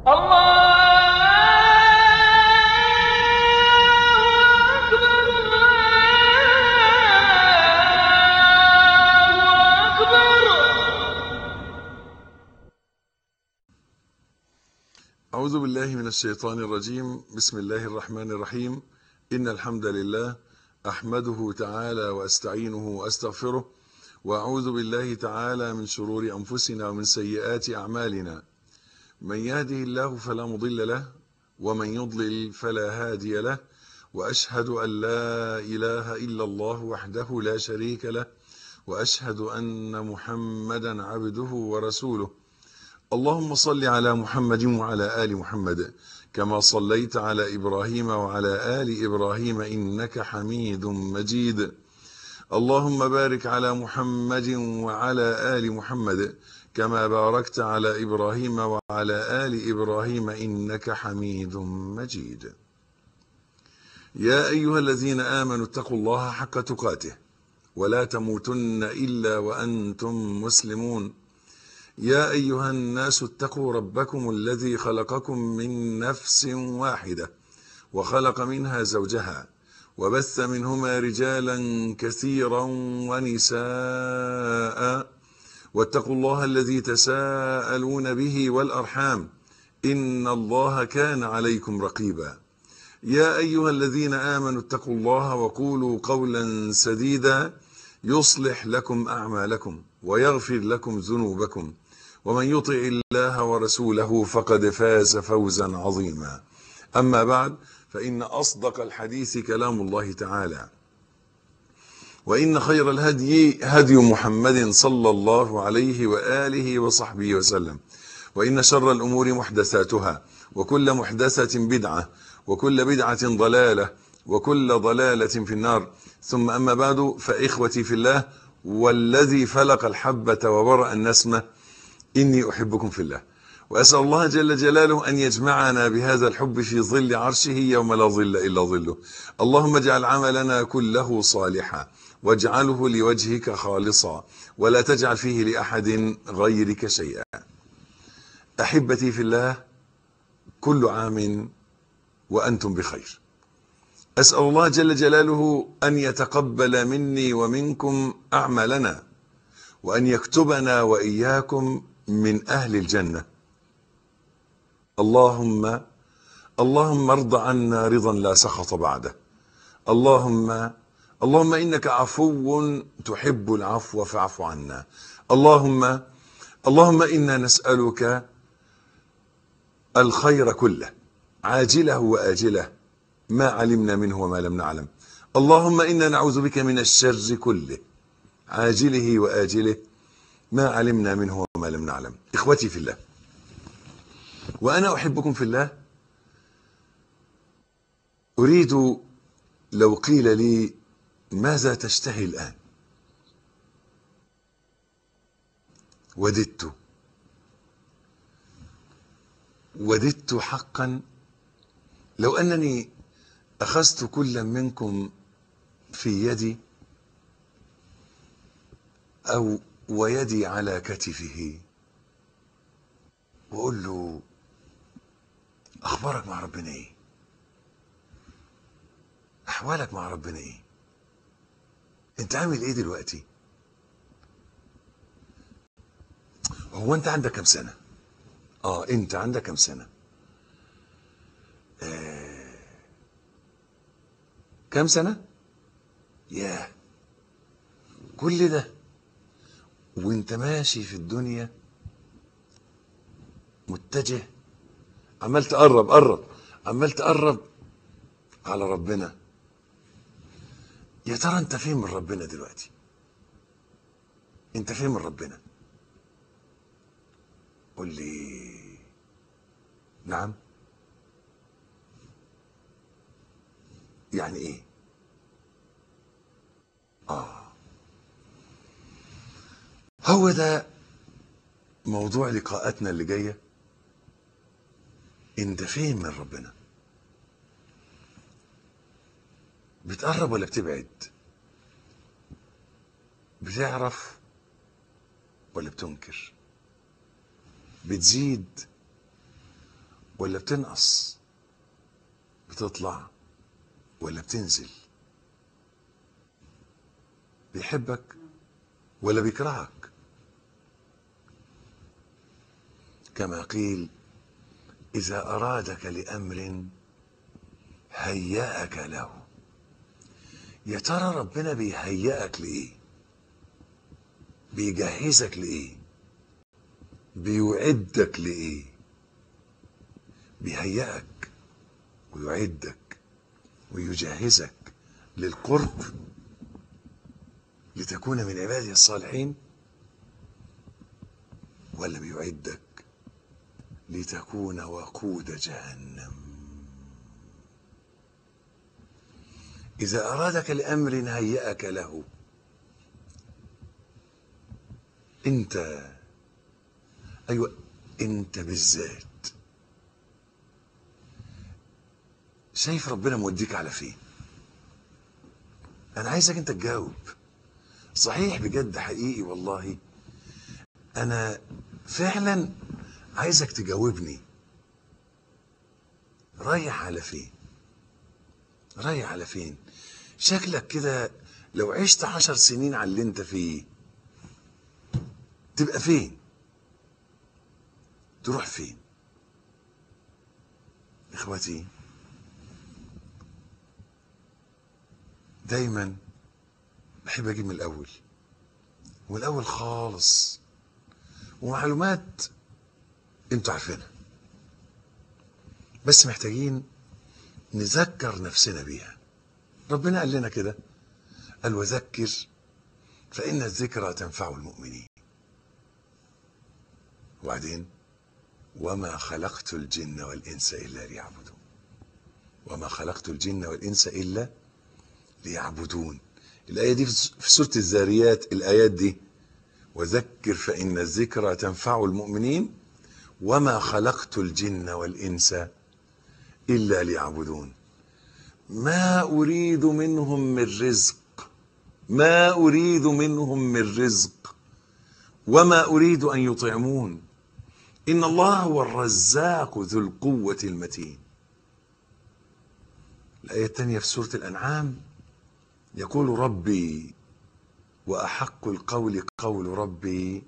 أعوذ بالله من الشيطان الرجيم بسم الله الرحمن الرحيم إن الحمد لله أحمده تعالى وأستعينه وأستغفره وأعوذ بالله تعالى من شرور أنفسنا ومن سيئات أعمالنا من يهده الله فلا مضل له ومن يضلل فلا هادي له وأشهد أن لا إله إلا الله وحده لا شريك له وأشهد أن محمدا عبده ورسوله اللهم صل على محمد وعلى آل محمد كما صليت على إبراهيم وعلى آل إبراهيم إنك حميد مجيد اللهم بارك على محمد وعلى آل محمد كما باركت على إبراهيم وعلى آل إبراهيم إنك حميد مجيد يا أيها الذين آمنوا اتقوا الله حق تقاته ولا تموتن إلا وأنتم مسلمون يا أيها الناس اتقوا ربكم الذي خلقكم من نفس واحدة وخلق منها زوجها وبث منهما رجالا كثيرا ونساء واتقوا الله الذي تساءلون به والأرحام إن الله كان عليكم رقيبا يا أيها الذين آمنوا اتقوا الله وقولوا قولا سديدا يصلح لكم أعمالكم ويغفر لكم ذنوبكم ومن يطع الله ورسوله فقد فاز فوزا عظيما أما بعد فإن أصدق الحديث كلام الله تعالى وإن خير الهدي هدي محمد صلى الله عليه وآله وصحبه وسلم وإن شر الأمور محدثاتها وكل محدثة بدعة وكل بدعة ضلالة وكل ضلالة في النار ثم أما بعد فإخوتي في الله والذي فلق الحبة وبرأ النسمة إني أحبكم في الله وأسأل الله جل جلاله أن يجمعنا بهذا الحب في ظل عرشه يوم لا ظل إلا ظله اللهم اجعل عملنا كله صالحا واجعله لوجهك خالصا ولا تجعل فيه لأحد غيرك شيئا أحبتي في الله كل عام وأنتم بخير أسأل الله جل جلاله أن يتقبل مني ومنكم أعمالنا وأن يكتبنا وإياكم من أهل الجنة اللهم اللهم ارض عنا رضا لا سخط بعده اللهم اللهم إنك عفو تحب العفو فاعف عنا اللهم اللهم إنا نسألك الخير كله عاجله وآجله ما علمنا منه وما لم نعلم اللهم إنا نعوذ بك من الشر كله عاجله وآجله ما علمنا منه وما لم نعلم إخوتي في الله وأنا أحبكم في الله أريد لو قيل لي ماذا تشتهي الآن وددت وددت حقا لو أنني أخذت كل منكم في يدي أو ويدي على كتفه وأقول له أخبارك مع ربنا إيه أحوالك مع ربنا إيه أنت عامل إيه دلوقتي هو أنت عندك كم سنة آه أنت عندك كم سنة آه. كم سنة ياه كل ده وانت ماشي في الدنيا متجه عمال تقرب قرب عمال تقرب على ربنا يا ترى انت فين من ربنا دلوقتي انت فين من ربنا قول لي نعم يعني ايه اه هو ده موضوع لقاءاتنا اللي جايه انت فين من ربنا بتقرب ولا بتبعد بتعرف ولا بتنكر بتزيد ولا بتنقص بتطلع ولا بتنزل بيحبك ولا بيكرهك كما قيل إذا أرادك لأمر هيأك له يا ترى ربنا بيهيئك لإيه بيجهزك لإيه بيعدك لإيه بيهيئك ويعدك ويجهزك للقرب لتكون من عباده الصالحين ولا بيعدك لتكون وقود جهنم إذا أرادك لأمر هيأك له أنت أيوة أنت بالذات شايف ربنا موديك على فين أنا عايزك أنت تجاوب صحيح بجد حقيقي والله أنا فعلا عايزك تجاوبني رايح على فين رايح على فين شكلك كده لو عشت عشر سنين على اللي انت فيه تبقى فين تروح فين اخواتي دايما بحب اجيب من الاول من الاول خالص ومعلومات انتوا عارفينها بس محتاجين نذكر نفسنا بيها ربنا قال لنا كده قال وذكر فإن الذكرى تنفع المؤمنين وبعدين وما خلقت الجن والإنس إلا ليعبدون وما خلقت الجن والإنس إلا ليعبدون الآية دي في سورة الذاريات الآيات دي وذكر فإن الذكرى تنفع المؤمنين وما خلقت الجن والإنس إلا ليعبدون ما أريد منهم من رزق ما أريد منهم من رزق وما أريد أن يطعمون إن الله هو الرزاق ذو القوة المتين الآية الثانية في سورة الأنعام يقول ربي وأحق القول قول ربي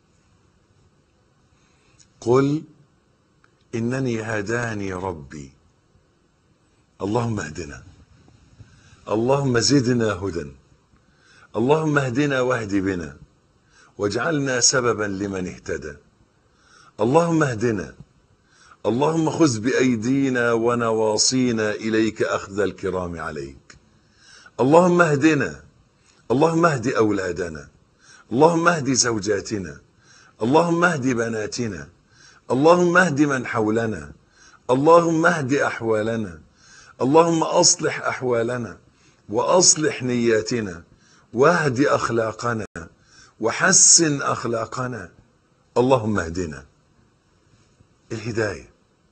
قل إنني هداني ربي اللهم اهدنا اللهم زدنا هدى اللهم اهدنا واهد بنا واجعلنا سببا لمن اهتدى اللهم اهدنا اللهم خذ بأيدينا ونواصينا إليك أخذ الكرام عليك اللهم اهدنا اللهم اهد أولادنا اللهم اهد زوجاتنا اللهم اهد بناتنا اللهم اهد من حولنا اللهم اهد أحوالنا اللهم أصلح أحوالنا وأصلح نياتنا واهد أخلاقنا وحسن أخلاقنا اللهم اهدنا الهداية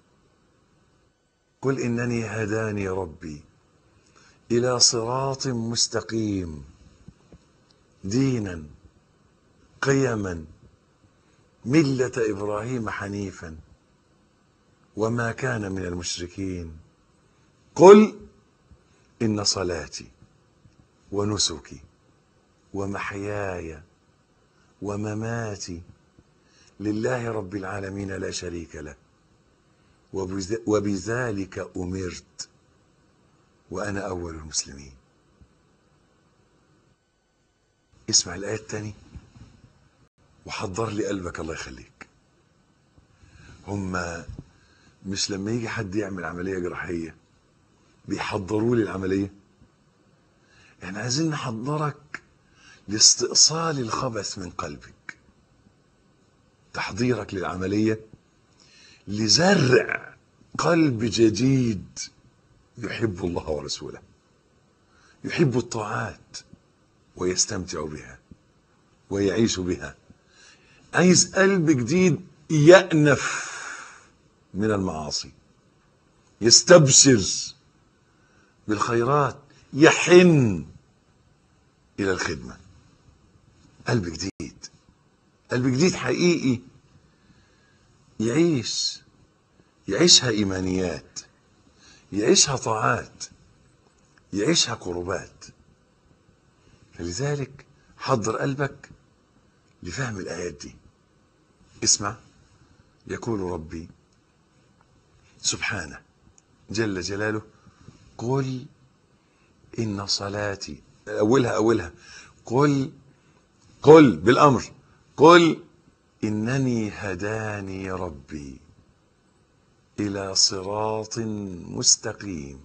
قل إنني هداني ربي إلى صراط مستقيم دينا قيما ملة إبراهيم حنيفا وما كان من المشركين قل إن صلاتي ونسكي ومحياي ومماتي لله رب العالمين لا شريك له وبذلك أمرت وأنا أول المسلمين اسمع الآية الثانية وحضر لي قلبك الله يخليك هم مش لما يجي حد يعمل عملية جراحية بيحضروا لي العملية احنا عايزين نحضرك لاستئصال الخبث من قلبك تحضيرك للعملية لزرع قلب جديد يحب الله ورسوله يحب الطاعات ويستمتع بها ويعيش بها عايز قلب جديد يأنف من المعاصي يستبشر بالخيرات يحن إلى الخدمة قلب جديد قلب جديد حقيقي يعيش يعيشها ايمانيات يعيشها طاعات يعيشها قربات فلذلك حضر قلبك لفهم الايات دي اسمع يقول ربي سبحانه جل جلاله قل إن صلاتي أولها أولها قل قل بالأمر قل إنني هداني ربي إلى صراط مستقيم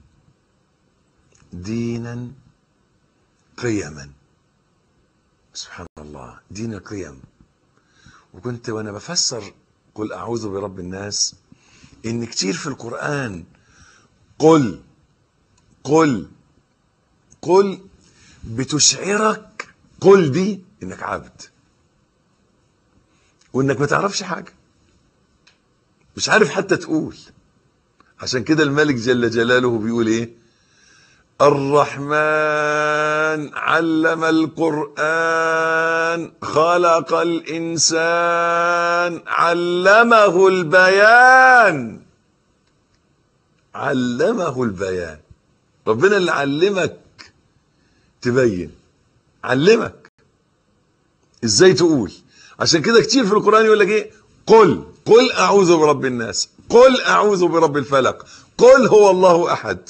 دينا قيما سبحان الله دين القيم وكنت وانا بفسر قل اعوذ برب الناس ان كتير في القران قل قل قل بتشعرك قل دي انك عبد وانك ما تعرفش حاجه مش عارف حتى تقول عشان كده الملك جل جلاله بيقول ايه الرحمن علم القرآن خلق الإنسان علمه البيان علمه البيان ربنا اللي علمك تبين علمك ازاي تقول عشان كده كتير في القرآن يقول لك ايه قل قل اعوذ برب الناس قل اعوذ برب الفلق قل هو الله احد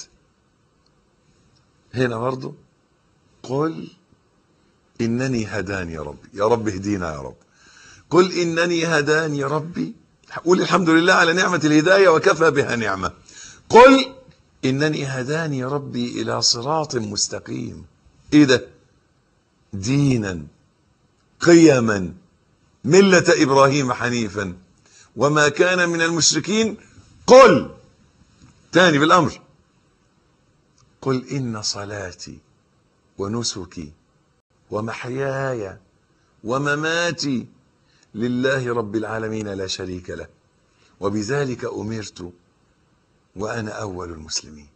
هنا برضو قل إنني هداني ربي يا رب اهدينا يا رب قل إنني هداني ربي قول الحمد لله على نعمة الهداية وكفى بها نعمة قل إنني هداني ربي إلى صراط مستقيم إيه ده دينا قيما ملة إبراهيم حنيفا وما كان من المشركين قل تاني بالأمر قل إن صلاتي ونسكي ومحياي ومماتي لله رب العالمين لا شريك له وبذلك أمرت وأنا أول المسلمين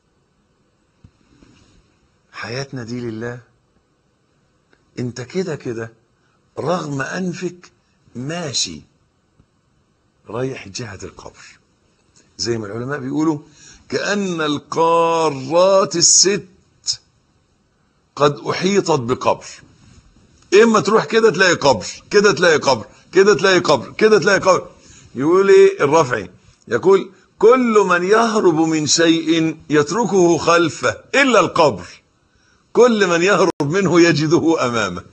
حياتنا دي لله انت كده كده رغم أنفك ماشي رايح جهة القبر زي ما العلماء بيقولوا كأن القارات الست قد أحيطت بقبر إما تروح كده تلاقي قبر كده تلاقي قبر كده تلاقي قبر كده تلاقي قبر يقول إيه الرافعي يقول كل من يهرب من شيء يتركه خلفه إلا القبر كل من يهرب منه يجده أمامه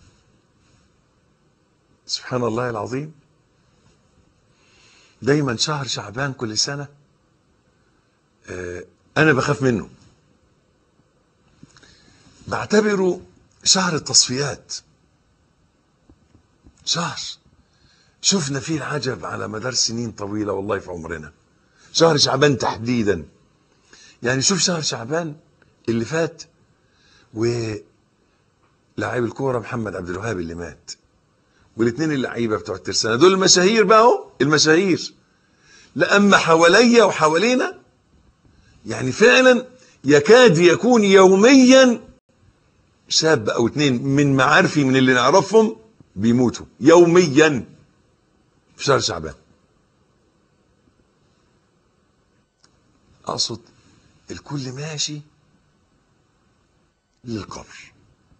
سبحان الله العظيم دايما شهر شعبان كل سنه انا بخاف منه بعتبره شهر التصفيات شهر شفنا فيه العجب على مدار سنين طويلة والله في عمرنا شهر شعبان تحديدا يعني شوف شهر شعبان اللي فات ولاعب الكورة محمد عبد الوهاب اللي مات والاثنين اللعيبة بتوع الترسانة دول المشاهير بقى اهو المشاهير لأما حواليا وحوالينا يعني فعلا يكاد يكون يوميا شاب او اتنين من معارفي من اللي نعرفهم بيموتوا يوميا في شهر شعبان اقصد الكل ماشي للقبر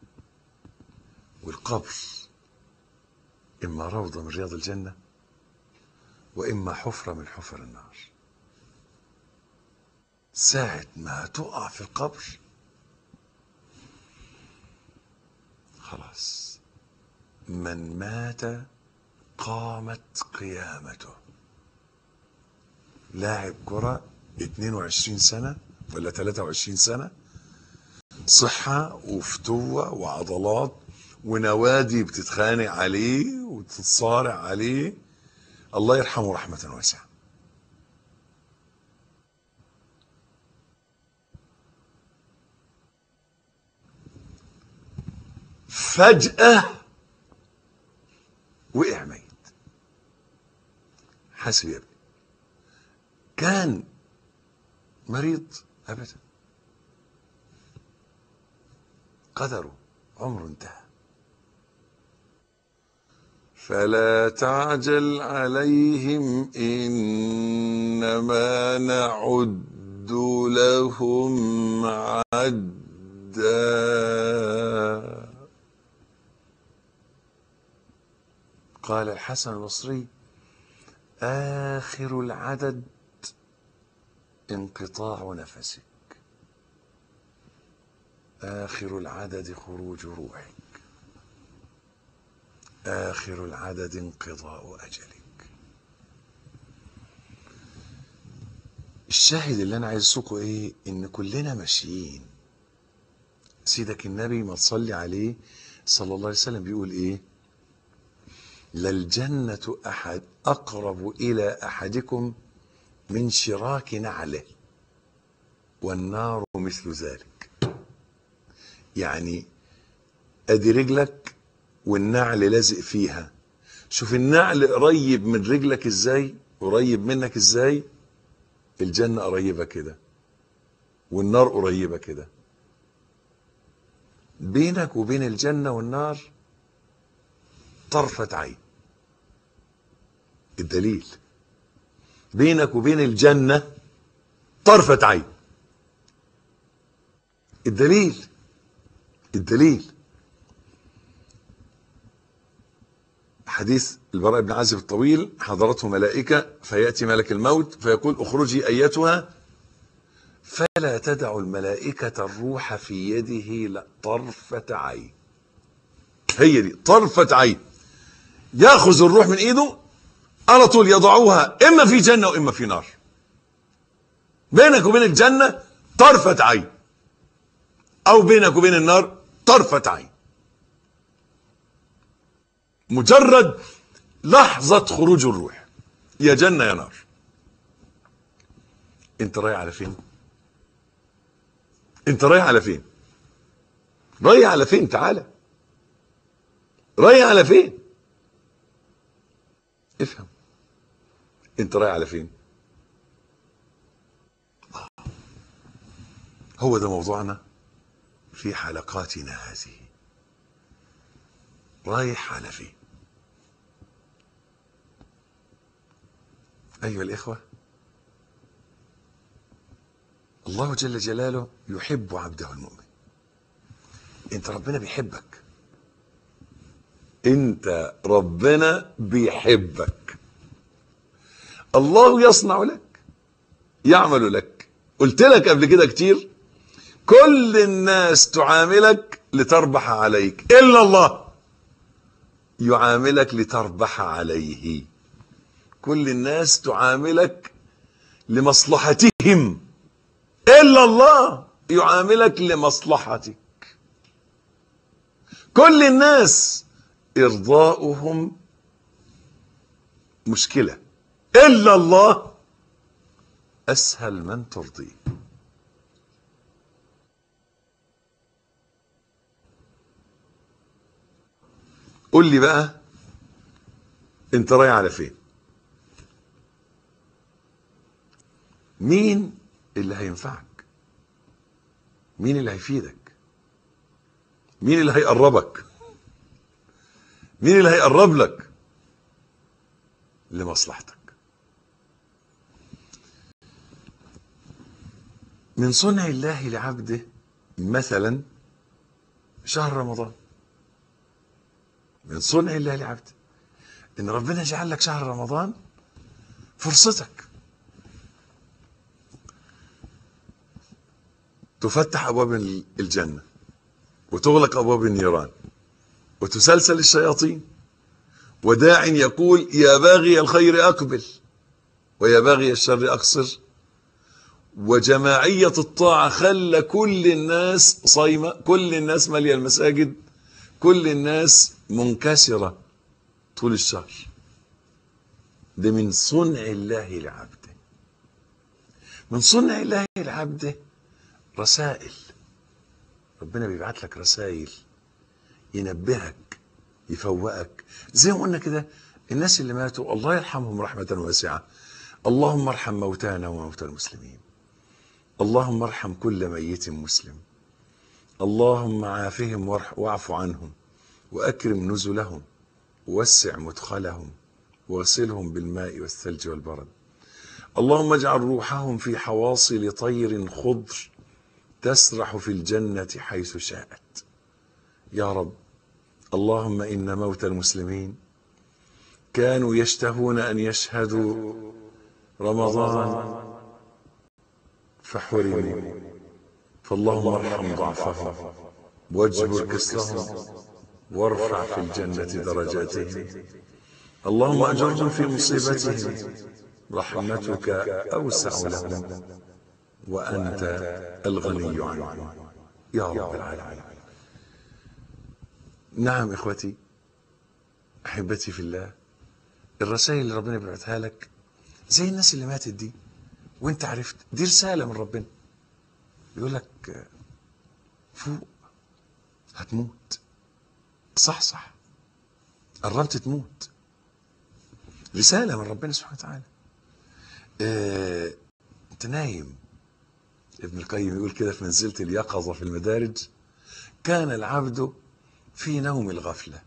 والقبر اما روضه من رياض الجنه واما حفره من حفر النار ساعة ما تقع في القبر خلاص من مات قامت قيامته لاعب كرة 22 سنة ولا 23 سنة صحة وفتوة وعضلات ونوادي بتتخانق عليه وتتصارع عليه الله يرحمه رحمة واسعة فجأة وقع ميت حاسب يا ابني كان مريض أبدا قدره عمره انتهى فلا تعجل عليهم إن إنما نعد لهم عدا قال الحسن البصري آخر العدد انقطاع نفسك آخر العدد خروج روحك آخر العدد انقضاء أجلك الشاهد اللي أنا عايز أسوقه إيه إن كلنا ماشيين سيدك النبي ما تصلي عليه صلى الله عليه وسلم بيقول إيه للجنة أحد أقرب إلى أحدكم من شراك نعله والنار مثل ذلك يعني ادي رجلك والنعل لازق فيها شوف النعل قريب من رجلك ازاي قريب منك ازاي الجنة قريبة كده والنار قريبة كده بينك وبين الجنة والنار طرفة عين الدليل بينك وبين الجنة طرفة عين الدليل الدليل حديث البراء بن عازب الطويل حضرته ملائكة فيأتي ملك الموت فيقول اخرجي أيتها فلا تدع الملائكة الروح في يده لا طرفة عين هي دي طرفة عين ياخذ الروح من ايده على طول يضعوها اما في جنة واما في نار بينك وبين الجنة طرفة عين او بينك وبين النار طرفة عين مجرد لحظة خروج الروح يا جنة يا نار انت رايح على فين انت رايح على فين رايح على فين تعالى رايح على فين افهم انت رايح على فين هو ده موضوعنا في حلقاتنا هذه رايح على فين ايها الاخوه الله جل جلاله يحب عبده المؤمن انت ربنا بيحبك انت ربنا بيحبك الله يصنع لك يعمل لك قلت لك قبل كده كتير كل الناس تعاملك لتربح عليك الا الله يعاملك لتربح عليه كل الناس تعاملك لمصلحتهم الا الله يعاملك لمصلحتك كل الناس ارضاؤهم مشكله الا الله اسهل من ترضيه قول لي بقى انت رايح على فين مين اللي هينفعك مين اللي هيفيدك مين اللي هيقربك مين اللي هيقرب لك لمصلحتك من صنع الله لعبده مثلا شهر رمضان من صنع الله لعبده ان ربنا جعل لك شهر رمضان فرصتك تفتح ابواب الجنه وتغلق ابواب النيران وتسلسل الشياطين وداع يقول يا باغي الخير اقبل ويا باغي الشر اقصر وجماعيه الطاعه خلى كل الناس صايمه كل الناس ماليه المساجد كل الناس منكسره طول الشهر ده من صنع الله لعبده من صنع الله لعبده رسائل ربنا بيبعت لك رسائل ينبهك يفوقك زي ما قلنا كده الناس اللي ماتوا الله يرحمهم رحمة واسعة اللهم ارحم موتانا وموتى المسلمين اللهم ارحم كل ميت مسلم اللهم عافهم واعف عنهم وأكرم نزلهم ووسع مدخلهم وغسلهم بالماء والثلج والبرد اللهم اجعل روحهم في حواصل طير خضر تسرح في الجنة حيث شاءت يا رب اللهم إن موت المسلمين كانوا يشتهون أن يشهدوا رمضان فحرموا فاللهم ارحم ضعفهم واجبر كسرهم وارفع في الجنة درجاتهم اللهم أجرهم في مصيبتهم رحمتك أوسع لهم وأنت الغني عنهم يا رب العالمين نعم إخوتي أحبتي في الله الرسائل اللي ربنا بيبعتها لك زي الناس اللي ماتت دي وانت عرفت دي رسالة من ربنا يقول لك فوق هتموت صح صح قربت تموت رسالة من ربنا سبحانه وتعالى اه انت نايم ابن القيم يقول كده في منزلة اليقظة في المدارج كان العبد في نوم الغفلة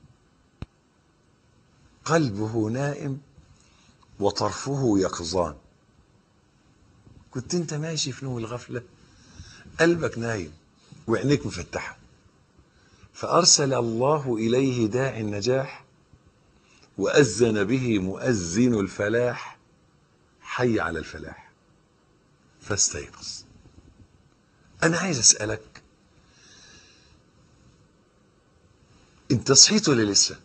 قلبه نائم وطرفه يقظان كنت انت ماشي في نوم الغفلة قلبك نايم وعينيك مفتحة فأرسل الله إليه داعي النجاح وأذن به مؤذن الفلاح حي على الفلاح فاستيقظ أنا عايز أسألك أنت صحيت ولا لسه؟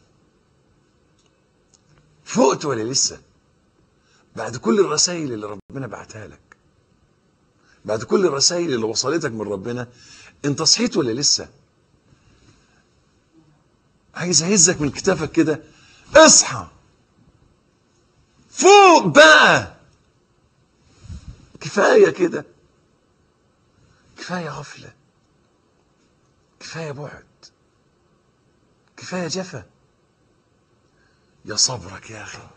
فقت ولا لسه؟ بعد كل الرسائل اللي ربنا بعتها لك بعد كل الرسائل اللي وصلتك من ربنا أنت صحيت ولا لسه؟ عايز أهزك من كتافك كده اصحى فوق بقى كفاية كده كفاية غفلة كفاية بعد كفاية جفا يا صبرك يا أخي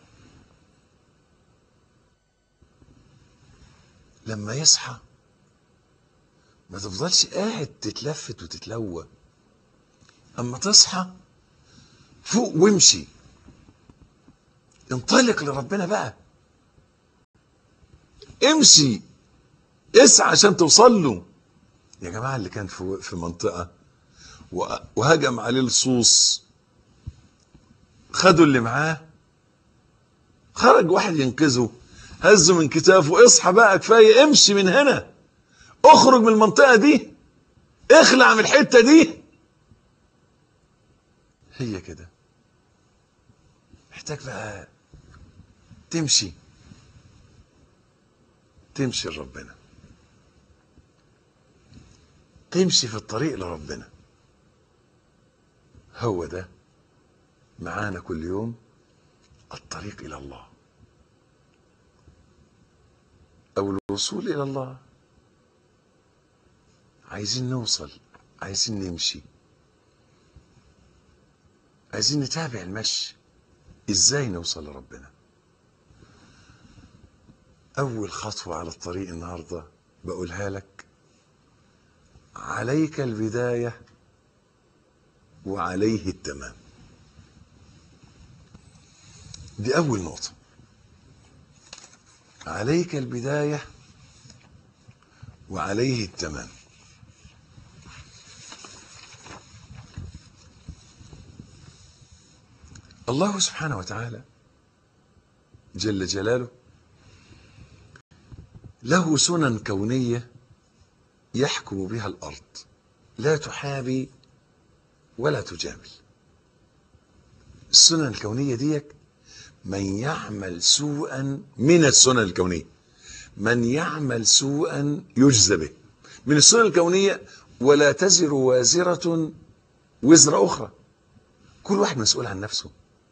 لما يصحى ما تفضلش قاعد تتلفت وتتلوى أما تصحى فوق وامشي انطلق لربنا بقى امشي اسعى عشان توصل له يا جماعه اللي كان في في منطقه وهجم عليه اللصوص خدوا اللي معاه خرج واحد ينقذه هزه من كتافه اصحى بقى كفايه امشي من هنا اخرج من المنطقه دي اخلع من الحته دي هي كده محتاج بقى تمشي تمشي لربنا تمشي في الطريق لربنا هو ده معانا كل يوم الطريق الى الله او الوصول الى الله عايزين نوصل عايزين نمشي عايزين نتابع المشي ازاي نوصل لربنا اول خطوه على الطريق النهارده بقولها لك عليك البدايه وعليه التمام دي اول نقطه عليك البدايه وعليه التمام الله سبحانه وتعالى جل جلاله له سنن كونيه يحكم بها الارض لا تحابي ولا تجامل السنن الكونيه ديك من يعمل سوءا من السنن الكونيه من يعمل سوءا يجزى به من السنن الكونيه ولا تزر وازره وزر اخرى كل واحد مسؤول عن نفسه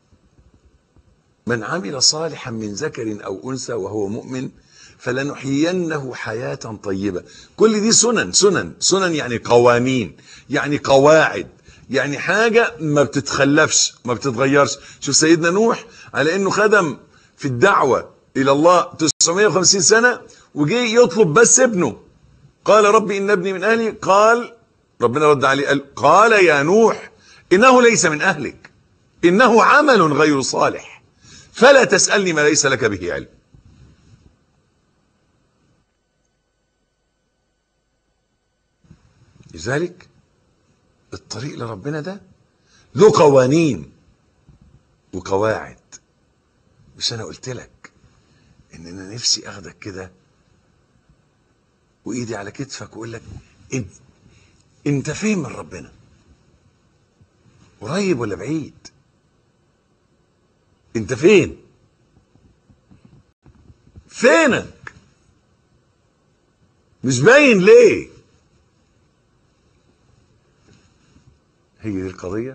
من عمل صالحا من ذكر او انثى وهو مؤمن فلنحيينه حياه طيبه كل دي سنن سنن سنن يعني قوانين يعني قواعد يعني حاجه ما بتتخلفش ما بتتغيرش شوف سيدنا نوح على انه خدم في الدعوه الى الله 950 سنه وجي يطلب بس ابنه قال ربي ان ابني من اهلي قال ربنا رد عليه قال قال يا نوح انه ليس من اهلك انه عمل غير صالح فلا تسألني ما ليس لك به علم لذلك الطريق لربنا ده له قوانين وقواعد مش انا قلت لك ان انا نفسي اخدك كده وايدي على كتفك واقول لك انت انت فين من ربنا قريب ولا بعيد انت فين فينك مش باين ليه هي دي القضية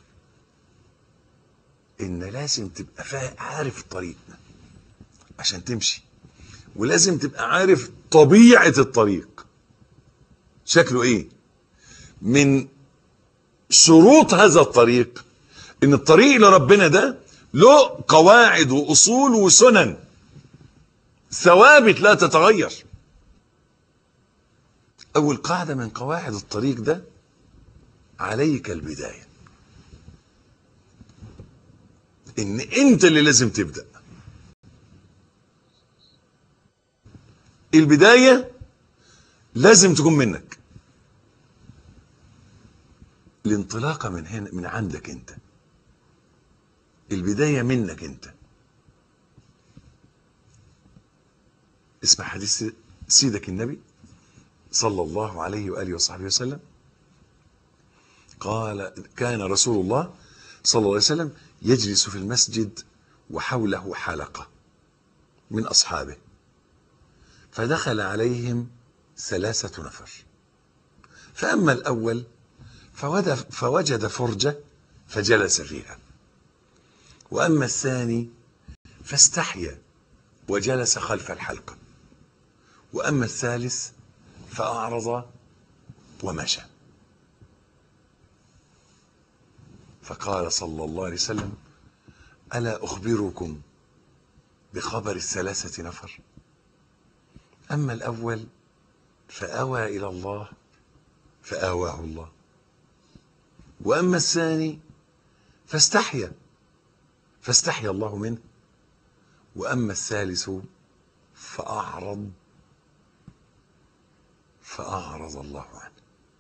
ان لازم تبقى فاهم عارف الطريق عشان تمشي ولازم تبقى عارف طبيعة الطريق شكله ايه من شروط هذا الطريق ان الطريق لربنا ده له قواعد واصول وسنن ثوابت لا تتغير اول قاعده من قواعد الطريق ده عليك البدايه ان انت اللي لازم تبدا البدايه لازم تكون منك الانطلاقه من هنا من عندك انت البدايه منك انت اسمع حديث سيدك النبي صلى الله عليه واله وصحبه وسلم قال كان رسول الله صلى الله عليه وسلم يجلس في المسجد وحوله حلقه من اصحابه فدخل عليهم ثلاثه نفر فاما الاول فوجد فرجه فجلس فيها واما الثاني فاستحيا وجلس خلف الحلقه واما الثالث فاعرض ومشى فقال صلى الله عليه وسلم الا اخبركم بخبر الثلاثه نفر اما الاول فاوى الى الله فاواه الله واما الثاني فاستحيا فاستحيا الله منه واما الثالث فاعرض فاعرض الله عنه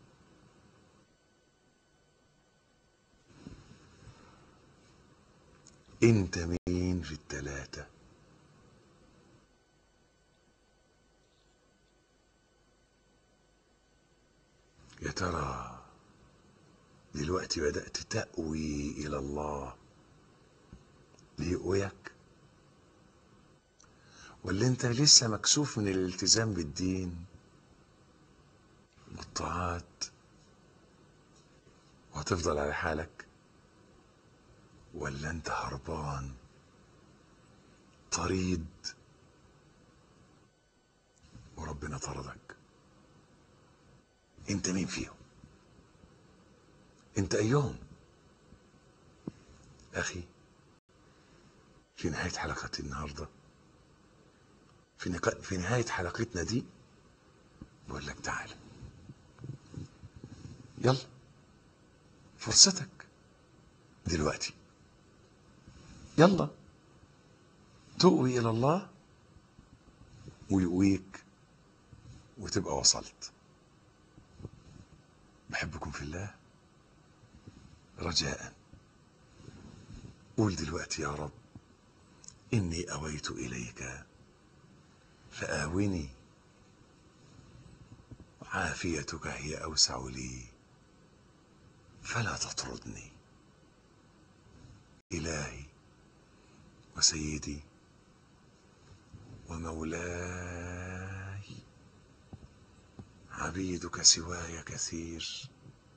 انت مين في التلاته يا ترى دلوقتي بدات تاوي الى الله ليقويك ولا انت لسه مكسوف من الالتزام بالدين والطاعات وهتفضل على حالك ولا انت هربان طريد وربنا طردك انت مين فيهم انت ايهم اخي في نهاية حلقة النهاردة في, نقا... في نهاية حلقتنا دي بقول لك تعالى يلا فرصتك دلوقتي يلا تؤوي إلى الله ويقويك وتبقى وصلت بحبكم في الله رجاء قول دلوقتي يا رب إني أويت إليك فآوني عافيتك هي أوسع لي فلا تطردني إلهي وسيدي ومولاي عبيدك سواي كثير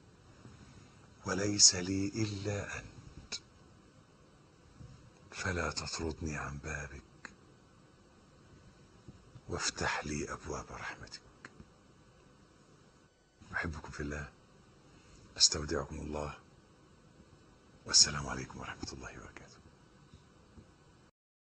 وليس لي إلا أنت فلا تطردني عن بابك وافتح لي أبواب رحمتك أحبكم في الله أستودعكم الله والسلام عليكم ورحمة الله وبركاته